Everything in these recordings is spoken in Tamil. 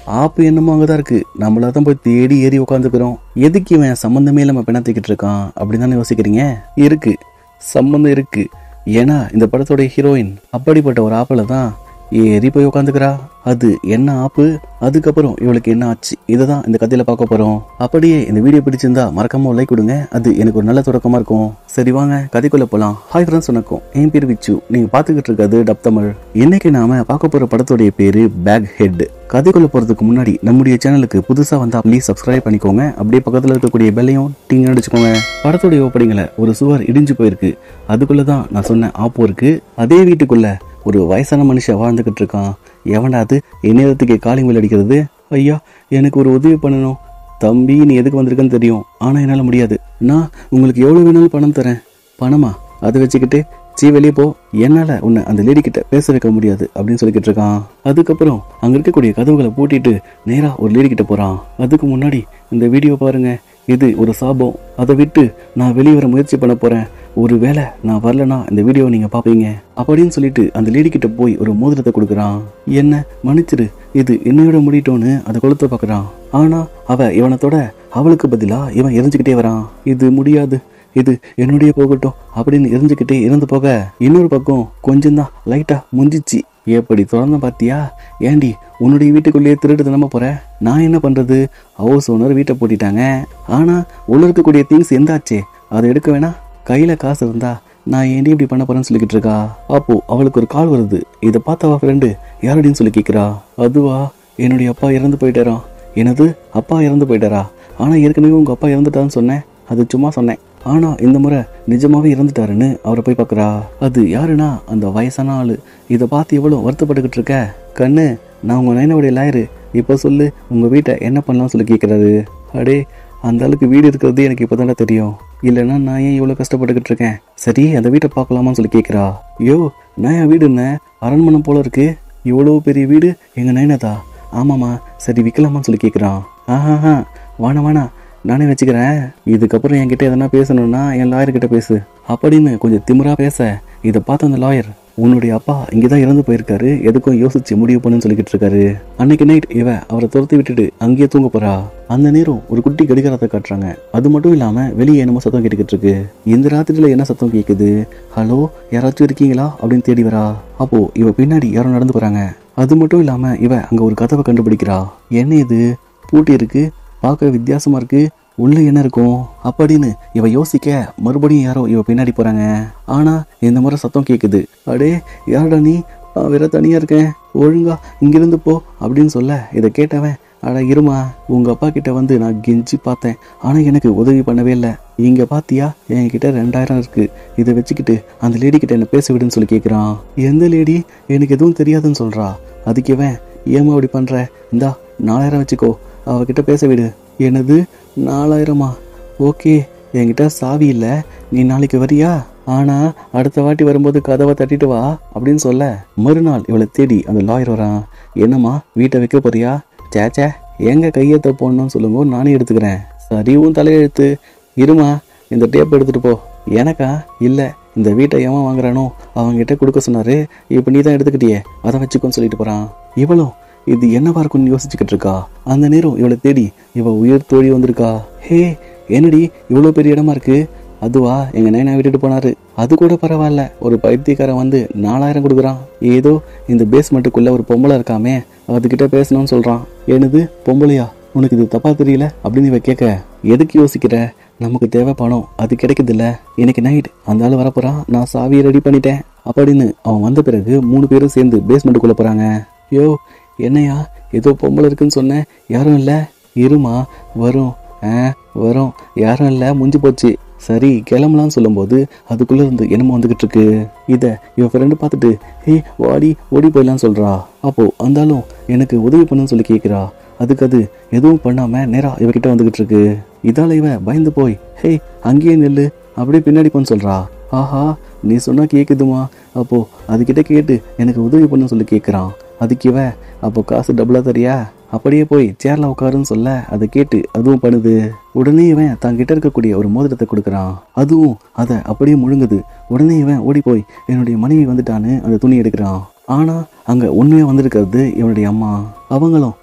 ஆப்பு என்னமோ அங்கதான் இருக்கு நம்மள தான் போய் தேடி ஏறி உட்காந்துக்கிறோம் எதுக்கு இவன் சம்மந்தமே இல்லாம பிணத்திக்கிட்டு இருக்கான் அப்படின்னு தானே யோசிக்கிறீங்க இருக்கு சம்மந்தம் இருக்கு ஏன்னா இந்த படத்தோட ஹீரோயின் அப்படிப்பட்ட ஒரு ஆப்பில் தான் ஏறி போய் உட்காந்துக்கிறா அது என்ன ஆப்பு அதுக்கப்புறம் இவளுக்கு என்ன ஆச்சு இதை தான் இந்த கதையில பார்க்க போறோம் அப்படியே இந்த வீடியோ பிடிச்சிருந்தா மறக்காம ஒரு லைக் கொடுங்க அது எனக்கு ஒரு நல்ல தொடக்கமா இருக்கும் சரி வாங்க கதைக்குள்ள போலாம் ஹாய் ஃப்ரெண்ட்ஸ் வணக்கம் என் பேர் விச்சு நீங்க பாத்துக்கிட்டு இருக்கிறது டப் தமிழ் இன்னைக்கு நாம பார்க்க போற படத்தோடைய பேரு பேக் ஹெட் கதைக்குள்ள போறதுக்கு முன்னாடி நம்முடைய சேனலுக்கு புதுசா வந்தா ப்ளீஸ் சப்ஸ்கிரைப் பண்ணிக்கோங்க அப்படியே பக்கத்துல இருக்கக்கூடிய பெல்லையும் டிங் அடிச்சுக்கோங்க படத்துடைய ஓப்பனிங்ல ஒரு சுவர் இடிஞ்சு போயிருக்கு அதுக்குள்ள தான் நான் சொன்ன ஆப்போ இருக்கு அதே வீட்டுக்குள்ள ஒரு வயசான மனுஷன் வாழ்ந்துகிட்டு இருக்கான் எவன்டா அது இந்நேரத்துக்கு காலிங் மேல் அடிக்கிறது ஐயா எனக்கு ஒரு உதவி பண்ணணும் தம்பி நீ எதுக்கு வந்திருக்கன்னு தெரியும் ஆனா என்னால முடியாது நான் உங்களுக்கு எவ்வளவு வேணாலும் பணம் தரேன் பணமா அதை வச்சுக்கிட்டு சீ வெளியே போ என்னால உன்னை அந்த லேடி கிட்ட பேச வைக்க முடியாது அப்படின்னு சொல்லிக்கிட்டு இருக்கான் அதுக்கப்புறம் அங்க இருக்கக்கூடிய கதவுகளை பூட்டிட்டு நேரா ஒரு லேடி கிட்ட போறான் அதுக்கு முன்னாடி இந்த வீடியோ பாருங்க இது ஒரு சாபம் அதை விட்டு நான் வெளியே வர முயற்சி பண்ண போறேன் ஒருவேளை நான் வரலனா இந்த வீடியோவை நீங்க பாப்பீங்க அப்படின்னு சொல்லிட்டு அந்த லேடி கிட்ட போய் ஒரு மோதிரத்தை கொடுக்குறான் என்ன மன்னிச்சிரு இது என்னையோட முடிட்டோன்னு அதை கொளுத்த பார்க்கறான் ஆனா அவ இவனத்தோட அவளுக்கு பதிலா இவன் எரிஞ்சுக்கிட்டே வரான் இது முடியாது இது என்னுடைய போகட்டும் அப்படின்னு எரிஞ்சுக்கிட்டே இறந்து போக இன்னொரு பக்கம் கொஞ்சம் தான் லைட்டா முஞ்சிச்சு எப்படி திறந்த பாத்தியா ஏண்டி உன்னுடைய வீட்டுக்குள்ளேயே திருட்டு தினமா போற நான் என்ன பண்றது ஹவுஸ் ஓனர் வீட்டை பூட்டிட்டாங்க ஆனா உள்ள இருக்கக்கூடிய திங்ஸ் எந்தாச்சே அதை எடுக்க வேணா கையில காசு இருந்தா நான் ஏண்டி இப்படி பண்ண போறேன்னு சொல்லிக்கிட்டு இருக்கா அப்போ அவளுக்கு ஒரு கால் வருது இதை பார்த்த அவ ஃப்ரெண்டு யாரடின்னு சொல்லி கேட்கிறா அதுவா என்னுடைய அப்பா இறந்து போயிட்டாராம் எனது அப்பா இறந்து போயிட்டாரா ஆனா ஏற்கனவே உங்க அப்பா இறந்துட்டான்னு சொன்னேன் அது சும்மா சொன்னேன் ஆனா இந்த முறை நிஜமாவே இறந்துட்டாருன்னு அவரை போய் பார்க்கறா அது யாருன்னா அந்த வயசான ஆளு இதை பார்த்து எவ்வளவு வருத்தப்பட்டுக்கிட்டு இருக்க கண்ணு நான் உங்க நைனாவுடைய லாயரு இப்போ சொல்லு உங்க வீட்டை என்ன பண்ணலாம்னு சொல்லி கேட்கறாரு அடே அந்த ஆளுக்கு வீடு இருக்கிறது எனக்கு இப்போதானே தெரியும் இல்லைன்னா நான் ஏன் இவ்வளோ கஷ்டப்பட்டுக்கிட்டு இருக்கேன் சரி அந்த வீட்டை பார்க்கலாமான்னு சொல்லி கேட்குறா யோ நான் என் வீடு என்ன அரண்மனை போல இருக்கு இவ்வளோ பெரிய வீடு எங்கள் நைனதா ஆமாம்மா சரி விற்கலாமான்னு சொல்லி கேட்குறான் ஆஹா வாணா வாணா நானே வச்சுக்கிறேன் இதுக்கப்புறம் என்கிட்ட எதனா பேசணும்னா என் லாயர் கிட்ட பேசு அப்படின்னு கொஞ்சம் திமிரா பேச இதை பார்த்த அந்த லாயர் உன்னுடைய அப்பா இங்கே தான் இறந்து போயிருக்காரு எதுக்கும் யோசிச்சு முடிவு பண்ணுன்னு சொல்லிக்கிட்டு இருக்காரு அன்னைக்கு நைட் இவ அவரை துரத்தி விட்டுட்டு அங்கேயே தூங்க போறா அந்த நேரம் ஒரு குட்டி கடிகாரத்தை காட்டுறாங்க அது மட்டும் இல்லாம வெளியே என்னமோ சத்தம் கேட்டுக்கிட்டு இருக்கு இந்த ராத்திரியில என்ன சத்தம் கேக்குது ஹலோ யாராச்சும் இருக்கீங்களா அப்படின்னு தேடி வரா அப்போ இவ பின்னாடி யாரும் நடந்து போறாங்க அது மட்டும் இல்லாம இவ அங்க ஒரு கதவை கண்டுபிடிக்கிறா என்ன இது பூட்டி இருக்கு பார்க்க வித்தியாசமா இருக்கு உள்ள என்ன இருக்கும் அப்படின்னு இவ யோசிக்க மறுபடியும் யாரோ இவ பின்னாடி போறாங்க ஆனா இந்த முறை சத்தம் கேக்குது அடே யாரடா நீ நான் வேற தனியா இருக்கேன் ஒழுங்கா இங்கிருந்து போ அப்படின்னு சொல்ல இதை கேட்டவன் அட இருமா உங்க அப்பா கிட்ட வந்து நான் கெஞ்சி பார்த்தேன் ஆனா எனக்கு உதவி பண்ணவே இல்லை இங்க பாத்தியா என்கிட்ட ரெண்டாயிரம் இருக்கு இதை வச்சுக்கிட்டு அந்த லேடி கிட்ட என்ன பேச விடுன்னு சொல்லி கேக்குறான் எந்த லேடி எனக்கு எதுவும் தெரியாதுன்னு சொல்றா அதுக்கு இவன் ஏமா அப்படி பண்ற இந்தா நாலாயிரம் வச்சுக்கோ அவகிட்ட பேச விடு எனது நாலாயிரமா ஓகே என்கிட்ட சாவி இல்ல நீ நாளைக்கு வரியா ஆனா அடுத்த வாட்டி வரும்போது கதவை தட்டிட்டு வா அப்படின்னு சொல்ல மறுநாள் இவளை தேடி அந்த லாயர் வரான் என்னம்மா வீட்டை வைக்க போறியா சேச்சே எங்க கையெழுத்த போடணும்னு சொல்லுங்க நானே எடுத்துக்கிறேன் சரி உன் தலையெழுத்து இருமா இந்த டேப் எடுத்துட்டு போ எனக்கா இல்ல இந்த வீட்டை எவன் வாங்குறானோ அவன்கிட்ட கொடுக்க சொன்னாரு இப்ப நீ தான் எடுத்துக்கிட்டியே அதை வச்சுக்கோன்னு சொல்லிட்டு போறான் இவளும் இது என்னவா இருக்கும்னு யோசிச்சுக்கிட்டு இருக்கா அந்த நேரம் இவளை தேடி இவ உயிர் தோழி வந்திருக்கா ஹே என்னடி இவ்வளோ பெரிய இடமா இருக்கு அதுவா எங்க நைனா விட்டுட்டு போனாரு அது கூட பரவாயில்ல ஒரு பைத்தியக்காரன் வந்து நாலாயிரம் கொடுக்குறான் ஏதோ இந்த பேஸ்மெண்ட்டுக்குள்ள ஒரு பொம்பளை இருக்காமே அதுகிட்ட பேசணும்னு சொல்றான் எனது பொம்பளையா உனக்கு இது தப்பா தெரியல அப்படின்னு இவ கேட்க எதுக்கு யோசிக்கிற நமக்கு தேவை பணம் அது கிடைக்குதுல்ல இன்னைக்கு நைட் அந்த ஆள் வரப்போறான் நான் சாவியை ரெடி பண்ணிட்டேன் அப்படின்னு அவன் வந்த பிறகு மூணு பேரும் சேர்ந்து பேஸ்மெண்ட்டுக்குள்ள போறாங்க யோ என்னையா ஏதோ பொம்பளை இருக்குன்னு சொன்னேன் யாரும் இல்லை இருமா வரும் ஆ வரும் யாரும் இல்லை முடிஞ்சு போச்சு சரி கிளம்பலாம்னு சொல்லும்போது அதுக்குள்ள இருந்து என்னமோ வந்துகிட்டு இருக்கு இத இவன் ஃப்ரெண்டு பார்த்துட்டு ஹே வாடி ஓடி போயிடலாம்னு சொல்றா அப்போ அந்தாலும் எனக்கு உதவி பண்ணுன்னு சொல்லி கேட்கிறா அதுக்கு அது எதுவும் பண்ணாம நேரா இவகிட்ட வந்துகிட்டு இருக்கு இதால இவன் பயந்து போய் ஹே அங்கேயே நில்லு அப்படியே பின்னாடி போன்னு சொல்றா ஆஹா நீ சொன்னா கேக்குதுமா அப்போ அதுகிட்ட கேட்டு எனக்கு உதவி பண்ணுன்னு சொல்லி கேட்குறான் அதுக்கு இவ அப்போ காசு டபுளா தரியா அப்படியே போய் சேர்ல உட்காருன்னு சொல்ல அதை கேட்டு அதுவும் பண்ணுது உடனே இவன் தங்கிட்ட இருக்கக்கூடிய ஒரு மோதிரத்தை கொடுக்குறான் அதுவும் அதை அப்படியே முழுங்குது உடனே இவன் ஓடி போய் என்னுடைய மனைவி வந்துட்டான்னு அந்த துணி எடுக்கிறான் ஆனா அங்க உண்மையா வந்திருக்கிறது இவனுடைய அம்மா அவங்களும்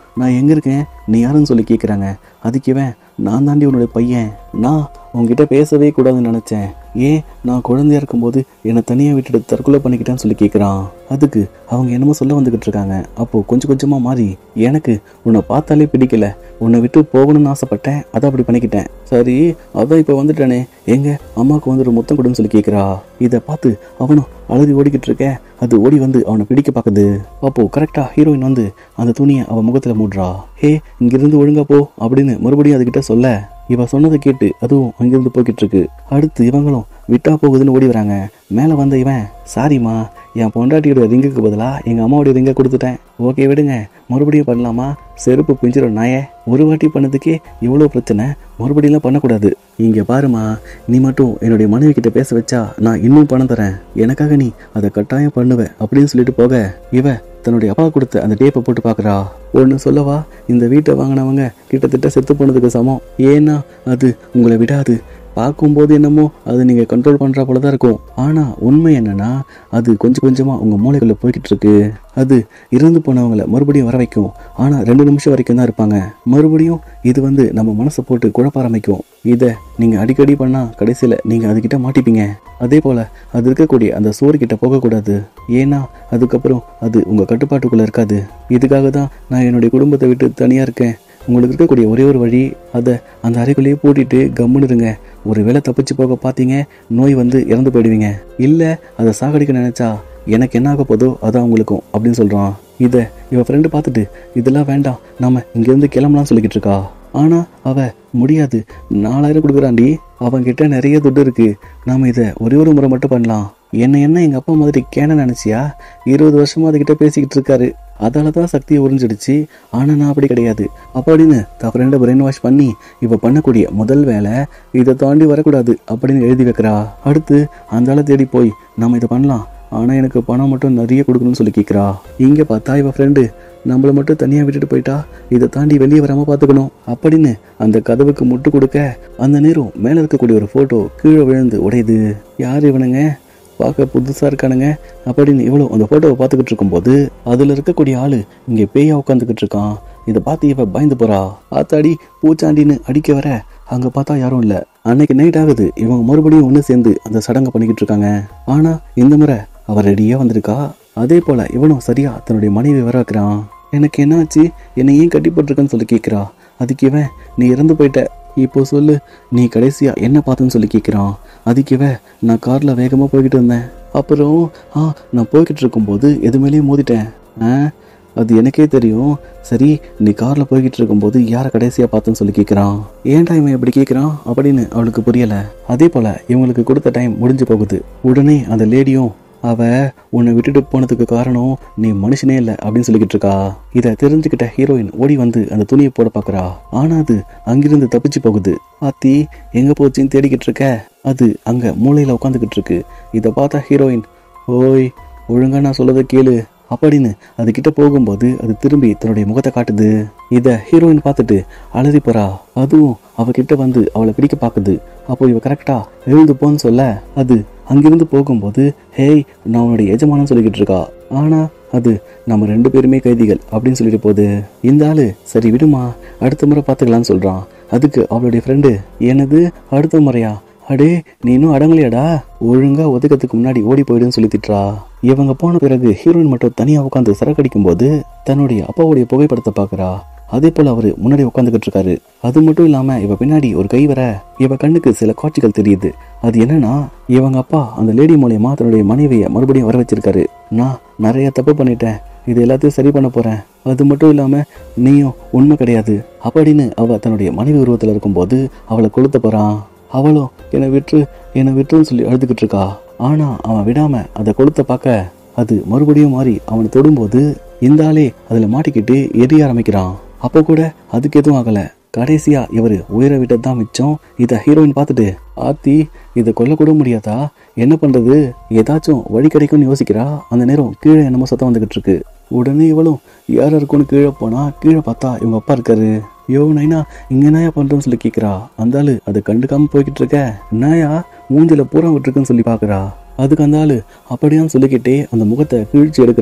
நான் எங்க இருக்கேன் நீ யாருன்னு சொல்லி கேட்குறாங்க அதுக்கு இவன் நான் தாண்டி உன்னோட பையன் நான் உன்கிட்ட பேசவே கூடாதுன்னு நினச்சேன் ஏன் நான் குழந்தையா இருக்கும்போது என்னை தனியாக விட்டுட்டு தற்கொலை பண்ணிக்கிட்டேன்னு சொல்லி கேட்குறான் அதுக்கு அவங்க என்னமோ சொல்ல வந்துக்கிட்டு இருக்காங்க அப்போது கொஞ்சம் கொஞ்சமாக மாறி எனக்கு உன்னை பார்த்தாலே பிடிக்கல உன்னை விட்டு போகணும்னு ஆசைப்பட்டேன் அதை அப்படி பண்ணிக்கிட்டேன் சரி அதான் இப்போ வந்துட்டானே எங்க அம்மாவுக்கு வந்து ஒரு முத்தம் கொடுன்னு சொல்லி கேட்குறா இதை பார்த்து அவனும் அழுது ஓடிக்கிட்டு இருக்க அது ஓடி வந்து அவனை பிடிக்க பார்க்குது அப்போ கரெக்டாக ஹீரோயின் வந்து அந்த துணியை அவன் முகத்தில் மூடுறா ஹே இங்கிருந்து ஒழுங்கா போ அப்படின்னு மறுபடியும் அதுகிட்ட சொல்ல இவ சொன்னதை கேட்டு அதுவும் அங்கிருந்து போய்கிட்டு இருக்கு அடுத்து இவங்களும் விட்டா போகுதுன்னு ஓடி வராங்க மேலே வந்த இவன் சாரிம்மா என் பொண்டாட்டியோட ரிங்குக்கு பதிலாக எங்கள் அம்மாவோட ரிங்கை கொடுத்துட்டேன் ஓகே விடுங்க மறுபடியும் பண்ணலாமா செருப்பு பிஞ்சிரும் நாயே ஒரு வாட்டி பண்ணதுக்கே இவ்வளோ பிரச்சனை மறுபடியெல்லாம் பண்ணக்கூடாது இங்கே பாருமா நீ மட்டும் என்னுடைய மனைவி கிட்ட பேச வச்சா நான் இன்னும் பணம் தரேன் எனக்காக நீ அதை கட்டாயம் பண்ணுவ அப்படின்னு சொல்லிட்டு போக இவ தன்னுடைய அப்பா கொடுத்த அந்த டேப்பை போட்டு பார்க்குறா ஒன்று சொல்லவா இந்த வீட்டை வாங்கினவங்க கிட்டத்தட்ட செத்து போனதுக்கு சமம் ஏன்னா அது உங்களை விடாது பார்க்கும்போது என்னமோ அது நீங்கள் கண்ட்ரோல் பண்ணுற போல தான் இருக்கும் ஆனால் உண்மை என்னன்னா அது கொஞ்சம் கொஞ்சமாக உங்கள் மூளைக்குள்ளே போய்கிட்டு இருக்கு அது இறந்து போனவங்கள மறுபடியும் வர வைக்கும் ஆனால் ரெண்டு நிமிஷம் வரைக்கும் தான் இருப்பாங்க மறுபடியும் இது வந்து நம்ம மனசை போட்டு குழப்ப ஆரம்பிக்கும் இதை நீங்கள் அடிக்கடி பண்ணால் கடைசியில் நீங்கள் அதுக்கிட்ட மாட்டிப்பீங்க அதே போல் அது இருக்கக்கூடிய அந்த சோறு கிட்ட போகக்கூடாது ஏன்னா அதுக்கப்புறம் அது உங்கள் கட்டுப்பாட்டுக்குள்ளே இருக்காது இதுக்காக தான் நான் என்னுடைய குடும்பத்தை விட்டு தனியாக இருக்கேன் உங்களுக்கு இருக்கக்கூடிய ஒரே ஒரு வழி அதை அந்த அறைக்குள்ளேயே பூட்டிட்டு கம்முன்னு இருங்க ஒரு வேளை தப்பிச்சு போக பார்த்தீங்க நோய் வந்து இறந்து போயிடுவீங்க இல்லை அதை சாகடிக்க நினைச்சா எனக்கு என்ன ஆக போதோ அதான் உங்களுக்கும் அப்படின்னு சொல்கிறான் இதை இவன் ஃப்ரெண்டு பார்த்துட்டு இதெல்லாம் வேண்டாம் நாம இங்கேருந்து கிளம்பலாம்னு சொல்லிக்கிட்டு இருக்கா ஆனால் அவ முடியாது நாலாயிரம் கொடுக்குறாண்டி அவன்கிட்ட நிறைய துட்டு இருக்கு நாம இதை ஒரே ஒரு முறை மட்டும் பண்ணலாம் என்ன என்ன எங்கள் அப்பா மாதிரி கேன நினச்சியா இருபது வருஷமா அதுகிட்ட பேசிக்கிட்டு இருக்காரு அதால தான் சக்தியை உறிஞ்சிடுச்சு ஆனால் நான் அப்படி கிடையாது அப்படின்னு தான் ஃப்ரெண்டை பிரெயின் வாஷ் பண்ணி இப்போ பண்ணக்கூடிய முதல் வேலை இதை தாண்டி வரக்கூடாது அப்படின்னு எழுதி வைக்கிறா அடுத்து அந்த ஆளை தேடி போய் நம்ம இதை பண்ணலாம் ஆனால் எனக்கு பணம் மட்டும் நிறைய கொடுக்கணும்னு சொல்லி கேட்குறா இங்கே பார்த்தா இவ ஃப்ரெண்டு நம்மளை மட்டும் தனியாக விட்டுட்டு போயிட்டா இதை தாண்டி வெளியே வராமல் பார்த்துக்கணும் அப்படின்னு அந்த கதவுக்கு முட்டு கொடுக்க அந்த நேரம் மேலே இருக்கக்கூடிய ஒரு ஃபோட்டோ கீழே விழுந்து உடையுது யார் இவனுங்க பார்க்க புதுசாக இருக்கானுங்க அப்படின்னு இவ்வளோ அந்த ஃபோட்டோவை பார்த்துக்கிட்டு இருக்கும்போது அதில் இருக்கக்கூடிய ஆள் இங்கே பேயா உட்காந்துக்கிட்டு இருக்கான் இதை பார்த்து இவ பயந்து போறா ஆத்தாடி பூச்சாண்டின்னு அடிக்க வர அங்கே பார்த்தா யாரும் இல்லை அன்னைக்கு நைட் ஆகுது இவங்க மறுபடியும் ஒன்று சேர்ந்து அந்த சடங்கை பண்ணிக்கிட்டு இருக்காங்க ஆனால் இந்த முறை அவ ரெடியாக வந்திருக்கா அதே போல் இவனும் சரியா தன்னுடைய மனைவி வர வைக்கிறான் எனக்கு என்னாச்சு என்னை ஏன் கட்டி போட்டிருக்கன்னு சொல்லி கேட்குறா அதுக்கு இவன் நீ இறந்து போயிட்ட இப்போ சொல்லு நீ கடைசியா என்ன பார்த்தேன்னு சொல்லி கேட்குறான் அதுக்கு இவன் நான் காரில் வேகமாக போய்கிட்டு இருந்தேன் அப்புறம் ஆ நான் போய்கிட்டு இருக்கும்போது எது மேலேயும் மோதிட்டேன் ஆ அது எனக்கே தெரியும் சரி நீ காரில் போய்கிட்டு இருக்கும்போது யாரை கடைசியாக பார்த்தேன்னு சொல்லி கேட்குறான் ஏன்டா இவன் இப்படி கேட்குறான் அப்படின்னு அவளுக்கு புரியலை அதே போல் இவங்களுக்கு கொடுத்த டைம் முடிஞ்சு போகுது உடனே அந்த லேடியும் அவ உன்னை விட்டுட்டு போனதுக்கு காரணம் நீ மனுஷனே இல்லை அப்படின்னு சொல்லிக்கிட்டு இருக்கா இதை தெரிஞ்சுக்கிட்ட ஹீரோயின் ஓடி வந்து அந்த துணியை போட பார்க்கறா ஆனா அது அங்கிருந்து தப்பிச்சு போகுது ஆத்தி எங்க போச்சுன்னு தேடிக்கிட்டு இருக்க அது அங்க மூளையில உட்காந்துக்கிட்டு இருக்கு இதை பார்த்தா ஹீரோயின் ஓய் ஒழுங்கா நான் சொல்லதை கேளு அப்படின்னு அது கிட்ட போகும்போது அது திரும்பி தன்னுடைய முகத்தை காட்டுது இத ஹீரோயின் பார்த்துட்டு அலறி போறா அதுவும் அவகிட்ட வந்து அவளை பிடிக்க பாக்குது அப்போ இவ கரெக்டா எழுந்து போன்னு சொல்ல அது அங்கிருந்து போகும்போது ஹேய் நான் உன்னுடைய எஜமானன்னு சொல்லிக்கிட்டு இருக்கா ஆனா அது நம்ம ரெண்டு பேருமே கைதிகள் அப்படின்னு சொல்லிட்டு போகுது இந்த ஆளு சரி விடுமா அடுத்த முறை பார்த்துக்கலாம்னு சொல்றான் அதுக்கு அவளுடைய ஃப்ரெண்டு என்னது அடுத்த முறையா அடே நீ இன்னும் அடங்கலையாடா ஒழுங்கா ஒதுக்கத்துக்கு முன்னாடி ஓடி போயிடுன்னு சொல்லி திட்டுறா இவங்க போன பிறகு ஹீரோயின் மட்டும் தனியா உட்காந்து சரக்கடிக்கும் போது தன்னுடைய அப்பாவுடைய புகைப்படத்தை பார்க்கறா அதே போல அவரு முன்னாடி உட்காந்துக்கிட்டு இருக்காரு அது மட்டும் இல்லாம இவ பின்னாடி ஒரு கை வர இவ கண்ணுக்கு சில காட்சிகள் தெரியுது அது என்னன்னா இவங்க அப்பா அந்த லேடி மூலியமா தன்னுடைய மனைவியை மறுபடியும் வர வச்சிருக்காரு நான் நிறைய தப்பு பண்ணிட்டேன் இது எல்லாத்தையும் சரி பண்ண போறேன் அது மட்டும் இல்லாம நீயும் உண்மை கிடையாது அப்படின்னு அவ தன்னுடைய மனைவி உருவத்துல இருக்கும்போது அவளை கொளுத்த போறான் அவளும் என்னை விட்டு என்னை விட்டுன்னு சொல்லி அழுதுகிட்டு இருக்கா ஆனா அவன் விடாம அதை கொளுத்த பார்க்க அது மறுபடியும் மாறி அவனை தொடும்போது இந்த ஆளே அதுல மாட்டிக்கிட்டு எரிய ஆரம்பிக்கிறான் அப்போ கூட அதுக்கு எதுவும் ஆகல கடைசியா இவரு உயிரை விட்டது தான் மிச்சம் இதை ஹீரோயின் பார்த்துட்டு ஆத்தி இதை கொல்லக்கூட முடியாதா என்ன பண்றது ஏதாச்சும் வழி கிடைக்கும்னு யோசிக்கிறா அந்த நேரம் கீழே என்னமோ சத்தம் வந்துகிட்டு இருக்கு உடனே இவளும் யார் இருக்கும்னு கீழே போனா கீழே பார்த்தா இவங்க அப்பா இருக்காரு யோ நைனா இங்க நாயா பண்றேன்னு சொல்லி கேக்குறா அந்த ஆளு அதை கண்டுக்காம போய்கிட்டு இருக்க நாயா மூஞ்சில பூரா விட்டுருக்குன்னு சொல்லி பாக்குறா அதுக்கு அந்த ஆளு அப்படியான்னு சொல்லிக்கிட்டே அந்த முகத்தை கிழிச்சு எடுக்கிறான்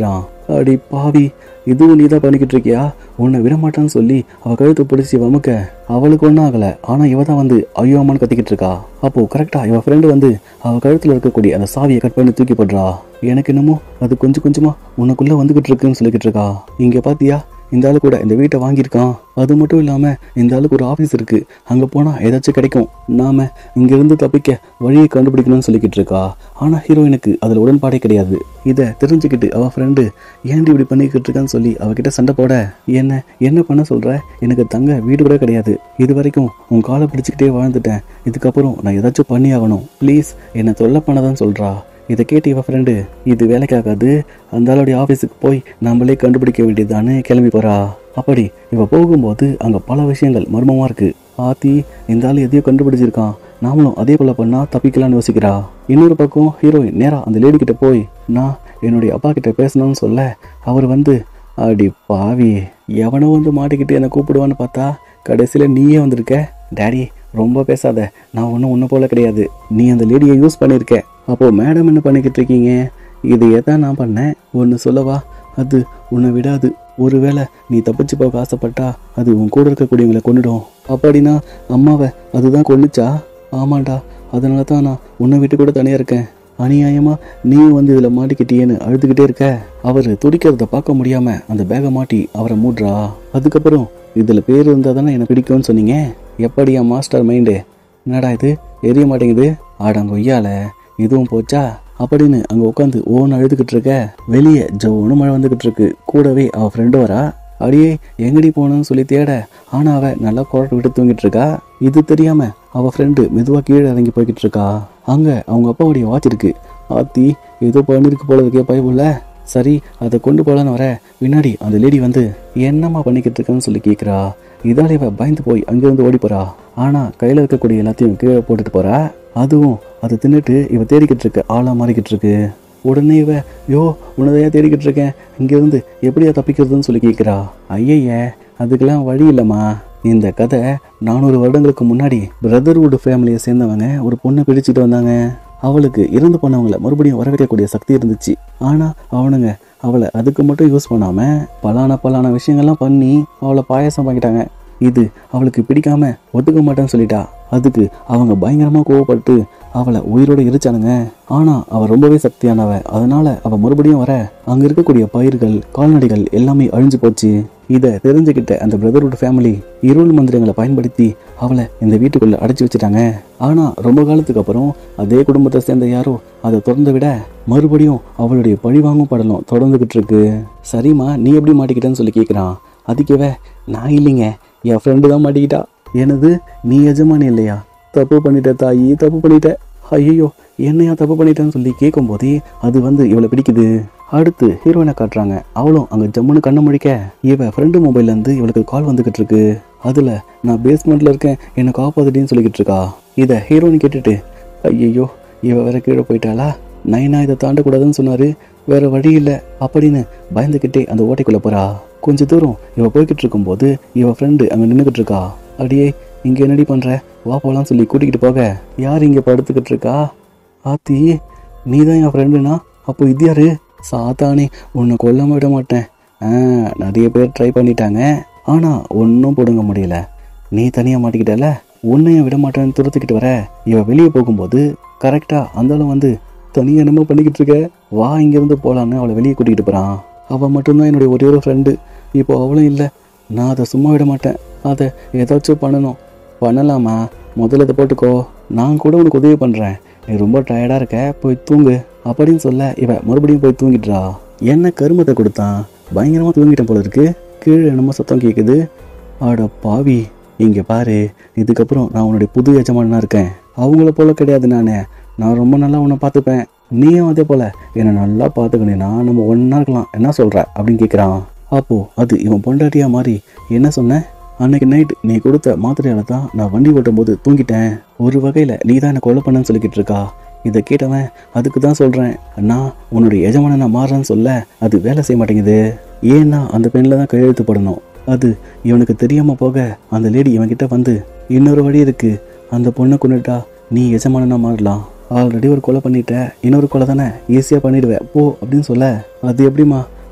அடி பாவி இதுவும் நீ தான் பண்ணிக்கிட்டு இருக்கியா உன்னை விட மாட்டான்னு சொல்லி அவ கழுத்தை பிடிச்சி வமுக்க அவளுக்கு ஒன்றும் ஆகல ஆனா இவ தான் வந்து ஐயோ அம்மான்னு கத்திக்கிட்டு இருக்கா அப்போ கரெக்டா இவ ஃப்ரெண்டு வந்து அவ கழுத்துல இருக்கக்கூடிய அந்த சாவியை கட் பண்ணி தூக்கி போடுறா எனக்கு என்னமோ அது கொஞ்சம் கொஞ்சமா உனக்குள்ள வந்துகிட்டு இருக்குன்னு சொல்லிக்கிட்டு இருக்கா இங்க பாத்தியா இந்த ஆளு கூட இந்த வீட்டை வாங்கியிருக்கான் அது மட்டும் இல்லாம இந்த ஆளுக்கு ஒரு ஆபீஸ் இருக்கு அங்க போனா ஏதாச்சும் கிடைக்கும் நாம இங்க இருந்து தப்பிக்க வழியை கண்டுபிடிக்கணும்னு சொல்லிக்கிட்டு இருக்கா ஆனா ஹீரோயினுக்கு அதுல உடன்பாடே கிடையாது இத தெரிஞ்சுக்கிட்டு அவ ஃப்ரெண்டு ஏன்டி இப்படி பண்ணிக்கிட்டு இருக்கான்னு சொல்லி அவகிட்ட சண்டை போட என்ன என்ன பண்ண சொல்ற எனக்கு தங்க வீடு கூட கிடையாது இது வரைக்கும் உன் காலை பிடிச்சிக்கிட்டே வாழ்ந்துட்டேன் இதுக்கப்புறம் நான் ஏதாச்சும் பண்ணி ஆகணும் ப்ளீஸ் என்னை தொல்லை பண்ணதான் சொல்றா இதை கேட்டு இவ ஃப்ரெண்டு இது வேலைக்காகாது அந்த ஆளுடைய ஆஃபீஸுக்கு போய் நம்மளே கண்டுபிடிக்க வேண்டியதுதானே கிளம்பி போறா அப்படி இவ போகும்போது அங்க பல விஷயங்கள் மர்மமா இருக்கு ஆத்தி இந்த ஆள் எதையோ கண்டுபிடிச்சிருக்கான் நாமளும் அதே போல பண்ணா தப்பிக்கலாம்னு யோசிக்கிறா இன்னொரு பக்கம் ஹீரோயின் நேரா அந்த லேடி கிட்ட போய் நான் என்னுடைய அப்பா கிட்ட பேசணும்னு சொல்ல அவர் வந்து அடி பாவி எவனோ வந்து மாட்டிக்கிட்டு என்னை கூப்பிடுவான்னு பார்த்தா கடைசியில் நீயே வந்திருக்க டேடி ரொம்ப பேசாத நான் ஒன்றும் உன்னை போல கிடையாது நீ அந்த லேடியை யூஸ் பண்ணியிருக்க அப்போ மேடம் என்ன பண்ணிக்கிட்டு இருக்கீங்க இதையே தான் நான் பண்ணேன் ஒன்று சொல்லவா அது உன்னை விடாது ஒருவேளை நீ தப்பிச்சு போக ஆசைப்பட்டா அது உன் கூட இருக்கக்கூடியவங்களை கொன்னுடும் அப்படின்னா அம்மாவை அதுதான் கொன்னுச்சா ஆமாண்டா அதனால தான் நான் உன்னை விட்டு கூட தனியாக இருக்கேன் அநியாயமா நீயும் வந்து இதில் மாட்டிக்கிட்டியேன்னு அழுதுகிட்டே இருக்க அவர் துடிக்கிறத பார்க்க முடியாம அந்த பேகை மாட்டி அவரை மூடுறா அதுக்கப்புறம் இதில் பேர் இருந்தால் தானே எனக்கு பிடிக்கும்னு சொன்னீங்க எப்படியா மாஸ்டர் மைண்டு என்னடா இது எரிய மாட்டேங்குது ஆடங்கொய்யால இதுவும் போச்சா அப்படின்னு அங்க உட்காந்து ஓன்னு அழுதுகிட்டு இருக்க வெளியே ஜோன்னு மழை வந்துகிட்டு இருக்கு கூடவே அவ ஃப்ரெண்டு வரா அடியே எங்கடி போகணும்னு சொல்லி தேட ஆனா அவ நல்லா குரட்டு விட்டு தூங்கிட்டு இருக்கா இது தெரியாம அவ ஃப்ரெண்டு மெதுவா கீழே இறங்கி போய்கிட்டு இருக்கா அங்க அவங்க அப்பாவுடைய வாட்ச் இருக்கு ஆத்தி ஏதோ பண்ணிருக்கு போல இருக்கே பயப்புள்ள சரி அதை கொண்டு போலான்னு வர பின்னாடி அந்த லேடி வந்து என்னம்மா பண்ணிக்கிட்டு இருக்கேன்னு சொல்லி கேட்குறா இதால இவ பயந்து போய் அங்கிருந்து ஓடி போறா ஆனா கையில இருக்கக்கூடிய எல்லாத்தையும் கீழே போட்டுட்டு போறா அதுவும் அதை தின்னுட்டு இவ தேடிக்கிட்டு இருக்க ஆளா மாறிக்கிட்டு இருக்கு உடனே இவ யோ உன்னதையா தேடிக்கிட்டு இருக்கேன் இங்கிருந்து எப்படியா தப்பிக்கிறதுன்னு சொல்லி கேட்குறா ஐயய்ய அதுக்கெல்லாம் வழி இல்லைம்மா இந்த கதை நானூறு வருடங்களுக்கு முன்னாடி பிரதர்வுட் ஃபேமிலியை சேர்ந்தவங்க ஒரு பொண்ணை பிடிச்சிட்டு வந்தாங்க அவளுக்கு இறந்து போனவங்கள மறுபடியும் வர வைக்கக்கூடிய சக்தி இருந்துச்சு ஆனா அவனுங்க அவளை அதுக்கு மட்டும் யூஸ் பண்ணாம பலான பலான விஷயங்கள்லாம் பண்ணி அவளை பாயாசம் பண்ணிட்டாங்க இது அவளுக்கு பிடிக்காம ஒத்துக்க மாட்டேன்னு சொல்லிட்டா அதுக்கு அவங்க பயங்கரமா கோவப்பட்டு அவளை உயிரோட எரிச்சானுங்க ஆனா அவ ரொம்பவே சக்தியானவ அதனால அவ மறுபடியும் வர அங்க இருக்கக்கூடிய பயிர்கள் கால்நடைகள் எல்லாமே அழிஞ்சு போச்சு இதை தெரிஞ்சுக்கிட்ட அந்த பிரதர்வுட் ஃபேமிலி இருள் மந்திரங்களை பயன்படுத்தி அவளை இந்த வீட்டுக்குள்ள அடைச்சி வச்சுட்டாங்க ஆனா ரொம்ப காலத்துக்கு அப்புறம் அதே குடும்பத்தை சேர்ந்த யாரோ அதை திறந்து விட மறுபடியும் அவளுடைய பழிவாங்கும் படலம் தொடர்ந்துகிட்டு இருக்கு சரிம்மா நீ எப்படி மாட்டிக்கிட்டேன்னு சொல்லி கேட்குறான் அதுக்கவே நான் இல்லைங்க என் ஃப்ரெண்டு தான் மாட்டிக்கிட்டா எனது நீ எஜமானி இல்லையா தப்பு பண்ணிட்ட தாயி தப்பு பண்ணிட்ட ஐயோ என்னையா தப்பு பண்ணிட்டேன்னு சொல்லி கேட்கும்போதே அது வந்து இவளை பிடிக்குது அடுத்து ஹீரோயினை காட்டுறாங்க அவளும் அங்க ஜம்முன்னு கண்ணை முழிக்க இவ ஃப்ரெண்டு மொபைல்ல இருந்து இவளுக்கு கால் வந்துகிட்டு இருக்கு அதுல நான் பேஸ்மெண்ட்ல இருக்கேன் என்னை காப்பாத்துட்டின்னு சொல்லிக்கிட்டு இருக்கா இதை ஹீரோயின் கேட்டுட்டு ஐயோ இவ வேற கீழே போயிட்டாளா நைனா இதை தாண்டக்கூடாதுன்னு சொன்னாரு வேற வழி இல்லை அப்படின்னு பயந்துக்கிட்டே அந்த ஓட்டைக்குள்ள போறா கொஞ்ச தூரம் இவ போய்கிட்டு இருக்கும்போது இவ ஃப்ரெண்டு அங்க நின்றுகிட்டு இருக்கா அடியே இங்க என்னடி பண்ற வா போலாம்னு சொல்லி கூட்டிகிட்டு போக யார் இங்க படுத்துக்கிட்டு இருக்கா ஆத்தி நீ தான் என் ஃப்ரெண்டுனா அப்போ இது யாரு சாத்தானே உன்னை கொல்லாம விட மாட்டேன் ஆ நிறைய பேர் ட்ரை பண்ணிட்டாங்க ஆனா ஒன்றும் பிடுங்க முடியல நீ தனியாக மாட்டிக்கிட்டல உன்னையும் விட மாட்டேன்னு துரத்துக்கிட்டு வர இவ வெளியே போகும்போது கரெக்டா அந்தாலும் வந்து தனியாக என்னமோ பண்ணிக்கிட்டு இருக்க வா இங்கேருந்து போகலான்னு அவளை வெளியே கூட்டிகிட்டு போகிறான் அவள் மட்டும்தான் என்னுடைய ஒரே ஒரு ஃப்ரெண்டு இப்போ அவளும் இல்லை நான் அதை சும்மா விட மாட்டேன் அதை ஏதாச்சும் பண்ணணும் பண்ணலாமா முதல்ல இதை போட்டுக்கோ நான் கூட உனக்கு உதவி பண்ணுறேன் நீ ரொம்ப டயர்டாக இருக்க போய் தூங்கு அப்படின்னு சொல்ல இவ மறுபடியும் போய் தூங்கிடுறா என்ன கருமத்தை கொடுத்தான் பயங்கரமாக தூங்கிட்டேன் போல இருக்கு கீழே என்னமோ சத்தம் கேட்குது ஆட பாவி இங்கே பாரு இதுக்கப்புறம் நான் உன்னுடைய புது எஜமானா இருக்கேன் அவங்கள போல கிடையாது நான் நான் ரொம்ப நல்லா உன்னை பார்த்துப்பேன் நீயும் அதே போல என்னை நல்லா பார்த்துக்கணும்னா நம்ம ஒன்றா இருக்கலாம் என்ன சொல்ற அப்படின்னு கேட்குறான் அப்போ அது இவன் பொண்டாட்டியா மாறி என்ன சொன்ன அன்னைக்கு நைட் நீ கொடுத்த மாத்திரையால தான் நான் வண்டி ஓட்டும் போது தூங்கிட்டேன் ஒரு வகையில் நீ தான் என்னை கொலை பண்ணன்னு சொல்லிக்கிட்டு இருக்கா இதை கேட்டவன் அதுக்கு தான் சொல்கிறேன் நான் உன்னுடைய எஜமான நான் மாறுறேன்னு சொல்ல அது வேலை செய்ய மாட்டேங்குது ஏன்னா அந்த பெண்ணில் தான் கையெழுத்து போடணும் அது இவனுக்கு தெரியாமல் போக அந்த லேடி இவன்கிட்ட வந்து இன்னொரு வழி இருக்கு அந்த பொண்ணை கொண்டுட்டா நீ எஜமானனா மாறலாம் ஆல்ரெடி ஒரு கொலை பண்ணிட்ட இன்னொரு கொலை தானே ஈஸியாக பண்ணிடுவேன் போ அப்படின்னு சொல்ல அது எப்படிம்மா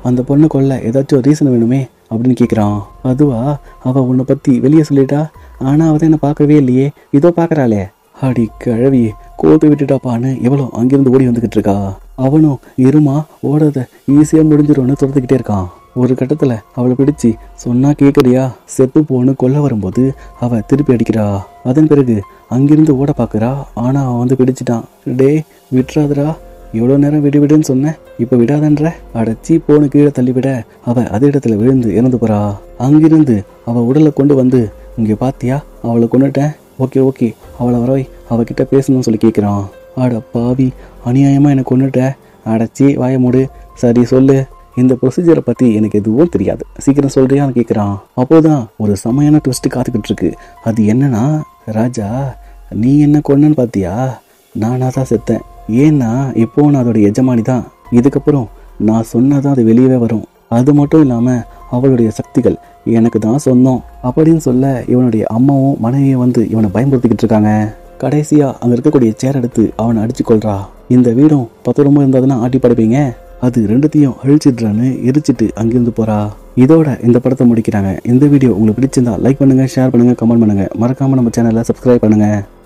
அந்த பொண்ணு கொல்ல ஏதாச்சும் ரீசன் வேணுமே அப்படின்னு கேட்குறான் அதுவா அவ உன்னை பத்தி வெளியே சொல்லிட்டா ஆனா அவ தான் என்ன பார்க்கவே இல்லையே இதோ பார்க்கறாளே அடி கிழவி கோத்து விட்டுட்டாப்பான்னு எவ்வளோ அங்கிருந்து ஓடி வந்துகிட்டு இருக்கா அவனும் இருமா ஓடாத ஈஸியா முடிஞ்சிரும்னு துரத்துக்கிட்டே இருக்கான் ஒரு கட்டத்துல அவளை பிடிச்சு சொன்னா கேட்கறியா செத்து போன்னு கொல்ல வரும்போது அவ திருப்பி அடிக்கிறா அதன் பிறகு அங்கிருந்து ஓட பாக்குறா ஆனா அவன் வந்து பிடிச்சிட்டான் டே விட்டுறாதடா எவ்வளோ நேரம் விடு விடுன்னு சொன்னேன் இப்போ விடாதன்ற அடைச்சி போன கீழே தள்ளிவிட அவ அதே இடத்துல விழுந்து இறந்து போறா அங்கிருந்து அவ உடலை கொண்டு வந்து இங்கே பாத்தியா அவளை கொண்டுட்டேன் ஓகே ஓகே அவளை வரவை அவகிட்ட பேசணும்னு சொல்லி கேட்குறான் அட பாவி அநியாயமா என்னை கொண்டுட்ட அடைச்சி வாய மூடு சரி சொல்லு இந்த ப்ரொசீஜரை பற்றி எனக்கு எதுவும் தெரியாது சீக்கிரம் சொல்றியான்னு கேட்குறான் அப்போதான் ஒரு செமையான ட்விஸ்ட் காத்துக்கிட்டு இருக்கு அது என்னன்னா ராஜா நீ என்ன கொன்னன்னு பார்த்தியா நானாக தான் செத்தேன் ஏன்னா இப்போ நான் அதோட எஜமானி தான் இதுக்கப்புறம் நான் சொன்னதான் அது வெளியவே வரும் அது மட்டும் இல்லாமல் அவளுடைய சக்திகள் எனக்கு தான் சொந்தம் அப்படின்னு சொல்ல இவனுடைய அம்மாவும் மனைவியும் வந்து இவனை பயன்படுத்திக்கிட்டு இருக்காங்க கடைசியா அங்க இருக்கக்கூடிய சேர் எடுத்து அவனை அடிச்சு கொள்றா இந்த வீடும் பத்திரமும் இருந்ததுன்னா ஆட்டி படைப்பீங்க அது ரெண்டுத்தையும் அழிச்சிடுறான்னு எரிச்சிட்டு அங்கிருந்து போறா இதோட இந்த படத்தை முடிக்கிறாங்க இந்த வீடியோ உங்களுக்கு பிடிச்சிருந்தா லைக் பண்ணுங்க ஷேர் பண்ணுங்க கமெண்ட் பண்ணுங்க மறக்காம நம்ம சேனலை சப்ஸ்கிரைப் பண்ணுங்க